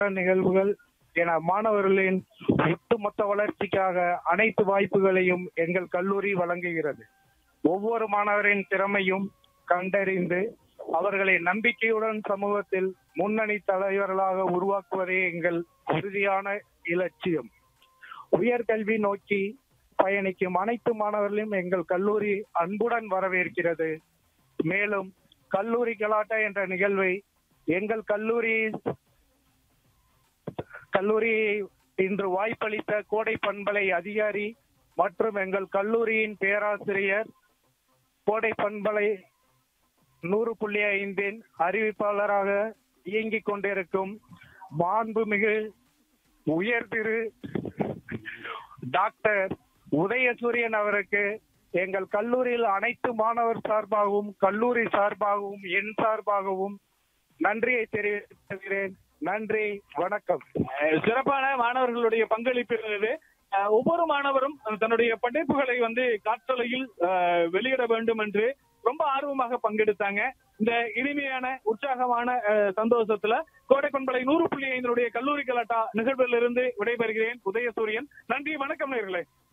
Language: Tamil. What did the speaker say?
நிகழ்வுகள் என மாணவர்களின் ஒட்டுமொத்த வளர்ச்சிக்காக அனைத்து வாய்ப்புகளையும் எங்கள் கல்லூரி வழங்குகிறது ஒவ்வொரு மாணவரின் திறமையும் கண்டறிந்து அவர்களை நம்பிக்கையுடன் சமூகத்தில் முன்னணி தலைவர்களாக உருவாக்குவதே எங்கள் உறுதியான இலட்சியம் உயர்கல்வி நோக்கி பயணிக்கும் அனைத்து மாணவர்களையும் எங்கள் கல்லூரி அன்புடன் வரவேற்கிறது மேலும் கல்லூரி கலாட்டா என்ற நிகழ்வை எங்கள் கல்லூரி கல்லூரி இன்று வாய்ப்பளித்த கோடை பண்பலை அதிகாரி மற்றும் எங்கள் கல்லூரியின் பேராசிரியர் கோடை பண்பலை நூறு புள்ளி ஐந்தின் அறிவிப்பாளராக இயங்கிக் கொண்டிருக்கும் மாண்புமிகு உயர் திரு டாக்டர் உதயசூரியன் அவருக்கு எங்கள் கல்லூரியில் அனைத்து மாணவர் சார்பாகவும் கல்லூரி சார்பாகவும் என் சார்பாகவும் நன்றியை தெரிவிக்கிறேன் நன்றி வணக்கம் அஹ் சிறப்பான மாணவர்களுடைய பங்களிப்பு இருந்தது அஹ் ஒவ்வொரு மாணவரும் தன்னுடைய படைப்புகளை வந்து காற்றலையில் அஹ், வெளியிட வேண்டும் என்று ரொம்ப ஆர்வமாக பங்கெடுத்தாங்க இந்த இனிமையான உற்சாகமான அஹ், சந்தோஷத்துல கோடை பண்பலை நூறு புள்ளி ஐந்தினுடைய கல்லூரி கலாட்டா நிகழ்விலிருந்து விடைபெறுகிறேன் உதயசூரியன் நன்றி வணக்கம் நேர்களே